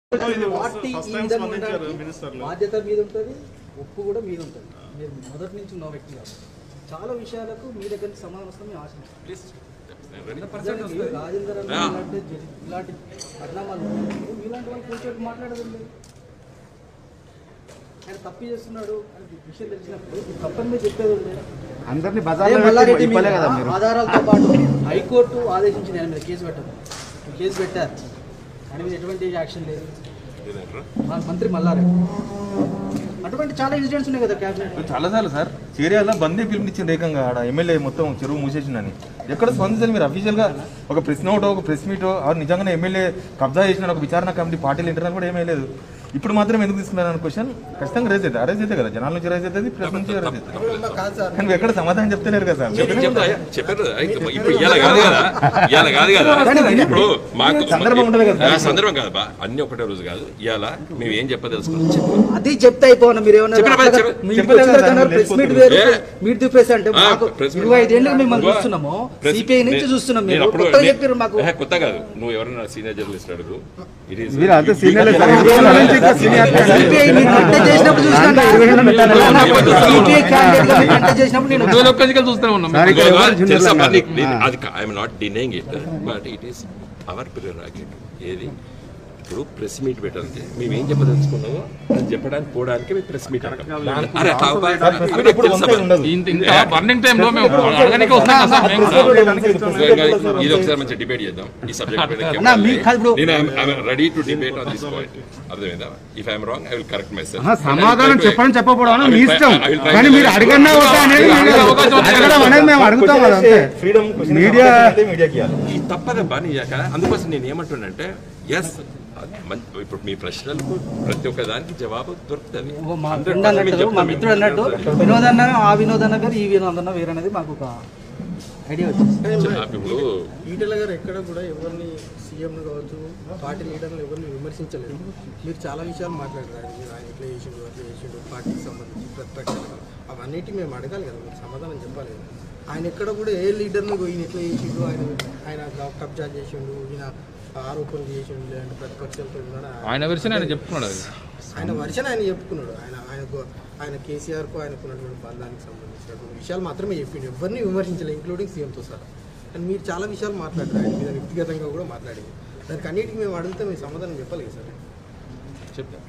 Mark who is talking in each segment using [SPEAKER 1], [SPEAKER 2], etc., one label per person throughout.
[SPEAKER 1] Party
[SPEAKER 2] first
[SPEAKER 1] ఈ
[SPEAKER 2] time
[SPEAKER 1] విధంగా
[SPEAKER 2] స్పందించారు
[SPEAKER 1] ఉండడానికి
[SPEAKER 2] మినిస్టర్లు
[SPEAKER 1] బాధ్యత మీద ఉంటుంది ఒప్పు కూడా మీద ఉంటుంది మీరు మొదటి నుంచి ఉన్న వ్యక్తి కాదు చాలా విషయాలకు మీ దగ్గర నుంచి సమాధానం వస్తుంది మేము ఆశిస్తాం నిజానికి రాజేందర్ అన్న ఇలాంటి జ- ఇలాంటి పరిణామాలు ఉన్నప్పుడు మీలాంటి వాళ్ళు కూర్చోటి మాట్లాడడం లేదు ఆయన తప్పు చేస్తున్నాడు అని విషయం తెలిసినప్పుడు మీరు తప్పని మీరు చెప్పేది ఉంది
[SPEAKER 3] అందరినీ
[SPEAKER 1] అదే
[SPEAKER 3] బజార్లో
[SPEAKER 1] మల్లారెడ్డి
[SPEAKER 3] పెట్టి
[SPEAKER 1] మీద
[SPEAKER 3] ఇవ్వలే కదా మీరు
[SPEAKER 1] ఆధారాలతో పాటు హైకోర్టు ఆదేశించింది ఆయన మీద కేసు పెట్టదు కేసు పెట్టారు ఆయన మీద ఎటువంటి యాక్షన్ లేదు మా మంత్రి మల్లారెడ్డి అటువంటి చాలా ఇన్సిడెంట్స్ ఉన్నాయి కదా క్యాబినెట్
[SPEAKER 4] చాలా సార్లు సార్ చేరియాలో బందీ పిలుపునిచ్చింది ఏకంగా ఆడ ఎమ్మెల్యే మొత్తం చెరువు మూసేసిందని ఎక్కడ స్పందించాలి మీరు అఫీషియల్ గా ఒక ప్రెస్ నోట్ ఒక ప్రెస్ మీట్ నిజంగానే ఎమ్మెల్యే కబ్జా చేసిన ఒక విచారణ కమిటీ పార్టీలు ఇంటర్నల్ కూడా ఏమీ లేదు ఇప్పుడు మాత్రం ఎందుకు తీసుకున్నారని క్వశ్చన్ ఖచ్చితంగా రేజ్ అవుతుంది అరేజ్ అవుతుంది కదా జనాల నుంచి రేజ్ అవుతుంది ప్రెస్ నుంచి రేజ్ అవుతుంది కానీ ఎక్కడ సమాధానం చెప్తలేరు కదా సార్
[SPEAKER 5] చెప్పారు చెప్తా చెప్పారు కదా. అయితే ఇప్పుడు ఇవాళ కాదు కదా ఇవాళ కాదు కదా ఇప్పుడు మాకు
[SPEAKER 4] సందర్భం ఉండదు కదా.
[SPEAKER 5] ఆ సందర్భం కాదు బా అన్ని ఒకటే రోజు కాదు ఇవాళ మేము ఏం చెప్పదలుచుకున్నాం చెప్పు
[SPEAKER 1] అది చెప్తే అయిపోను మీరు ఏమన్నా
[SPEAKER 5] చెప్పిన పని చెప్పు.
[SPEAKER 1] ప్రెస్ మీట్ వేరు
[SPEAKER 5] ఏ?
[SPEAKER 1] మీట్ చూపేసి అంటే
[SPEAKER 5] ఆ,
[SPEAKER 1] మాకు
[SPEAKER 5] press meet.
[SPEAKER 1] ఇరవై ఐదేళ్ళు మిమ్మల్ని
[SPEAKER 5] ఇదిగో,
[SPEAKER 1] చూస్తున్నాము
[SPEAKER 5] press-
[SPEAKER 1] సిపిఐ నుంచి
[SPEAKER 5] నేను-
[SPEAKER 1] చూస్తున్నాం
[SPEAKER 5] నేను
[SPEAKER 1] మీరు
[SPEAKER 5] అప్పుడు
[SPEAKER 1] కొత్తగా
[SPEAKER 5] నే-
[SPEAKER 1] చెప్పారు మాకు
[SPEAKER 5] ఏ, కొత్త కాదు నువ్వు ఎవరైనా సీనియర్ జర్నలిస్ట్ అడుగు It is-
[SPEAKER 3] మీరు అంతా
[SPEAKER 5] you-
[SPEAKER 3] సీనియర్లే
[SPEAKER 5] you-
[SPEAKER 3] సార్.
[SPEAKER 5] you-
[SPEAKER 3] ఇరవై ఏళ్ళ నుంచి ఇంకా సీనియర్
[SPEAKER 1] సిపిఐ మీరు కంటెస్ట్ చేసినప్పుడు చూసినాను సిపిఐ క్యాండిడేట్ గా మీరు కంటెస్ట్ చేసినప్పుడు నేను
[SPEAKER 6] రెండు వేల ఒక్క ఎన్నికలు చూస్తూనే ఉన్నాం
[SPEAKER 3] సార్, ఇక్కడ
[SPEAKER 5] Goa,
[SPEAKER 3] ఎవరు
[SPEAKER 5] తెలుసా
[SPEAKER 3] జూనియర్లు
[SPEAKER 5] మరి
[SPEAKER 3] అన్నారు.
[SPEAKER 5] నీకు-
[SPEAKER 3] ఆ.
[SPEAKER 5] అది I'm not denying it but it is our prerogative ఏది ఇప్పుడు ప్రెస్ మీట్ పెట్టాలంటే మేము ఏం చెప్పదలుచుకున్నామో అది చెప్పడానికి పోవడానికి మేము ప్రెస్ మీట్ అంటాం అరే ఆ అబ్బాయి-
[SPEAKER 4] ఇప్పుడు ఎప్పుడు
[SPEAKER 5] తెలుసా
[SPEAKER 4] వంకాయ ఉండదు.
[SPEAKER 6] ఇంత ఇంత బర్నింగ్ టైంలో మేము అడగడానికి వస్తున్నాం కదా సార్ మేము కూడా.
[SPEAKER 5] ఇది ఒకసారి మంచి డిబేట్ చేద్దాం ఈ సబ్జెక్ట్
[SPEAKER 1] అన్నా, మీకు కాదు ఇప్పుడు-
[SPEAKER 5] నేను ready to debate on this point అర్థమైందా if I'm wrong I will correct my
[SPEAKER 3] ఆహా, సమాధానం చెప్పడం చెప్పకపోవడం మీ ఇష్టం కానీ మీరు అడగన్నా వద్దా అనేది
[SPEAKER 6] అడిగే అవకాశం ఉంది.
[SPEAKER 3] అడగడం అనేది మేము అడుగుతాం కదా అంతే
[SPEAKER 4] ఫ్రీడమ్
[SPEAKER 3] మీడియా
[SPEAKER 4] మీడియాకి ఇవ్వాలి
[SPEAKER 5] ఈ తప్పదబ్బా నీ యొక్క అందుకోసం నేను ఏమంటున్నానంటే ఎస్ ఇప్పుడు మీ ప్రశ్నలకు ప్రతి ఒక్క దానికి జవాబు దొరుకుతుంది
[SPEAKER 1] ఓ మా
[SPEAKER 5] 100%
[SPEAKER 1] ఫ్రెండ్ అన్నట్టు మా
[SPEAKER 5] చెప్తాం
[SPEAKER 1] మిత్రుడు అన్నట్టు వినోదన్న ఆ వినోదన్న గారు ఈ వినోదన్న వేరు అనేది మాకు ఒక ఐడియా వచ్చింది
[SPEAKER 5] మేము. ఇప్పుడు
[SPEAKER 7] ఈటెల గారు ఎక్కడ కూడా ఎవరిని సీఎం కావచ్చు పార్టీ లీడర్లు ఎవరిని విమర్శించలేదు మీరు చాలా విషయాలు మాట్లాడారు మీరు ఆయన ఎట్లా చేసిండు అట్లా చేసిండు పార్టీకి సంబంధించి ప్రతిపక్షాలు అవన్నిటి మేము అడగాలి కదా మీరు సమాధానం చెప్పాలి కదా ఆయన ఎక్కడ కూడా ఏ లీడర్ని ఈయన ఎట్లా చేసిండు ఆయన ఆయన కబ్జా చేసిండు ఈయన ఆరోపణలు చేసిండు లేదంటే ప్రతిపక్షాలతో ఉన్నాడు
[SPEAKER 6] ఆయన వెర్షన్ ఆయన చెప్పుకున్నాడు అది
[SPEAKER 7] ఆయన వర్షన్ ఆయన చెప్పుకున్నాడు ఆయన ఆయనకు ఆయన కేసీఆర్కు ఆయనకు ఉన్నటువంటి బంధానికి సంబంధించినటువంటి విషయాలు మాత్రమే చెప్పిండు ఎవరిని విమర్శించలేదు ఇంక్లూడింగ్ సీఎంతో సహా కానీ మీరు చాలా విషయాలు మాట్లాడారు ఆయన మీద వ్యక్తిగతంగా కూడా మాట్లాడింది దానికి అన్నిటికీ మేము అడిగితే మేము సమాధానం చెప్పాలి కదా సార్
[SPEAKER 5] చెప్తా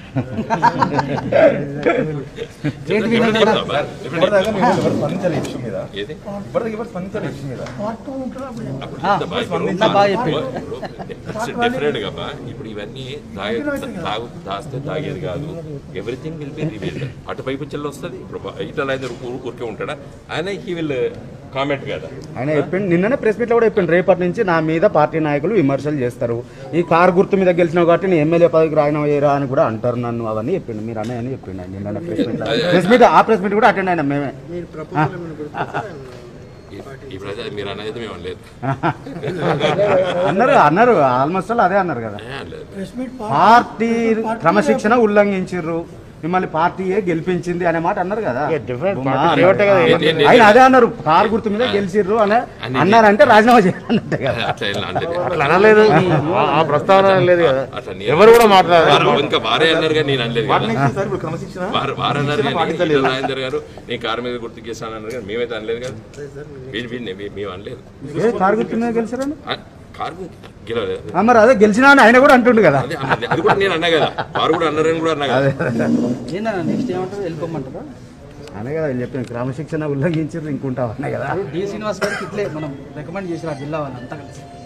[SPEAKER 1] ఏంటి వినోదన్న
[SPEAKER 5] చెప్తావా?
[SPEAKER 4] ఇప్పటిదాకా మేము ఎవరు స్పందించాలి ఈ ఇష్యూ మీద
[SPEAKER 5] ఏది
[SPEAKER 4] ఇప్పటిదాకా ఎవరు స్పందించాలి ఈ ఇష్యూ మీద
[SPEAKER 5] అప్పుడు
[SPEAKER 1] ఆ,
[SPEAKER 5] చెప్తా బా, ఇప్పుడు
[SPEAKER 1] నా బాగా చెప్పాడు.
[SPEAKER 5] డెఫినెట్ గా బా, ఇప్పుడు ఇవన్నీ దాగే తాగు దాస్తే తాగేది కాదు ఎవ్రీథింగ్ విల్ బి రివీల్డ్ అటువైపు చెల్లి వస్తుంది ఇప్పుడు బా- ఇట్లా ఆయన ఊరు- ఊరికే ఉంటాడా ఆయన హీ విల్ కామెంట్ కదా
[SPEAKER 3] ఆయన చెప్పిండు నిన్ననే ప్రెస్ మీట్ లో కూడా చెప్పిండు రేపటి నుంచి నా మీద పార్టీ నాయకులు విమర్శలు చేస్తారు ఈ కారు గుర్తు మీద గెలిచినావు కాబట్టి నీ ఎమ్మెల్యే పదవికి రాయన వేయరా అని కూడా అంటారు నన్ను అవన్నీ చెప్పిండు మీరు అన్నయ్య అని చెప్పిండు ఆయన నిన్న ప్రెస్ మీట్ ప్రెస్ మీట్ ఆ ప్రెస్ మీట్ కూడా అటెండ్ అయినా మేమే
[SPEAKER 7] మీరు ప్రపోజల్ ఏమైనా పెడితే సార్ ఆయన
[SPEAKER 5] ఈ- ఇప్పుడు అదే మీరు అనేది మేము అనలేదు
[SPEAKER 3] అన్నారు అన్నారు ఆల్మోస్ట్ ఆల్ అదే అన్నారు కదా
[SPEAKER 5] ఏ అనలేదు.
[SPEAKER 3] పార్టీ క్రమశిక్షణ ఉల్లంఘించిర్రు మిమ్మల్ని పార్టీయే గెలిపించింది అనే మాట అన్నారు కదా బొమ్మ అన్నారు.
[SPEAKER 5] ఏంటి- ఏంటి-
[SPEAKER 3] ఆయన అదే అన్నారు కారు గుర్తు మీద గెలిచిర్రు అని అన్నారంటే రాజీనామా చేయాలంటే కదా
[SPEAKER 5] అట్లా ఏం అనలేదు.
[SPEAKER 8] అనలేదు ఆ ప్రస్తావన లేదు కదా
[SPEAKER 5] అట్లా నేను-
[SPEAKER 8] ఎవరు కూడా మాట్లాడారు
[SPEAKER 5] వారు- ఇంకా వారే అన్నారు కానీ నేను అనలేదు
[SPEAKER 4] వాటి
[SPEAKER 5] కదా
[SPEAKER 4] నుంచి సార్ ఇప్పుడు క్రమశిక్షణ
[SPEAKER 5] వారు వారు అన్నారు కానీ
[SPEAKER 4] పాటించలేదు.
[SPEAKER 5] ఈటల రాజేందర్ గారు నేను కారు మీద గుర్తు చేశాను అన్నారు కానీ మేమైతే అనలేదు కదా వీళ్ళు వీళ్ళు మేము- మేము అనలేదు
[SPEAKER 3] ఏ కారు గుర్తు మీద గెలిచారని
[SPEAKER 5] ఆ, కారు గెలవలేదు
[SPEAKER 3] ఆ, మరి అదే గెలిచినా అని ఆయన కూడా అంటుండు కదా
[SPEAKER 5] అదే అన్నది. అది కూడా నేను అన్నా కదా వారు కూడా అన్నారని కూడా అన్నా కదా
[SPEAKER 1] ఏంటన్నా నెక్స్ట్ ఏమంటారు వెళ్ళిపోమంటారా
[SPEAKER 3] అనే కదా ఆయన చెప్పింది క్రమశిక్షణ ఉల్లంఘించారు ఇంకుంటాం అనే కదా
[SPEAKER 1] డి శ్రీనివాస్ గారికి ఇట్లే మనం రికమెండ్ చేసిన ఆ జిల్లా వాళ్ళంతా కలిసి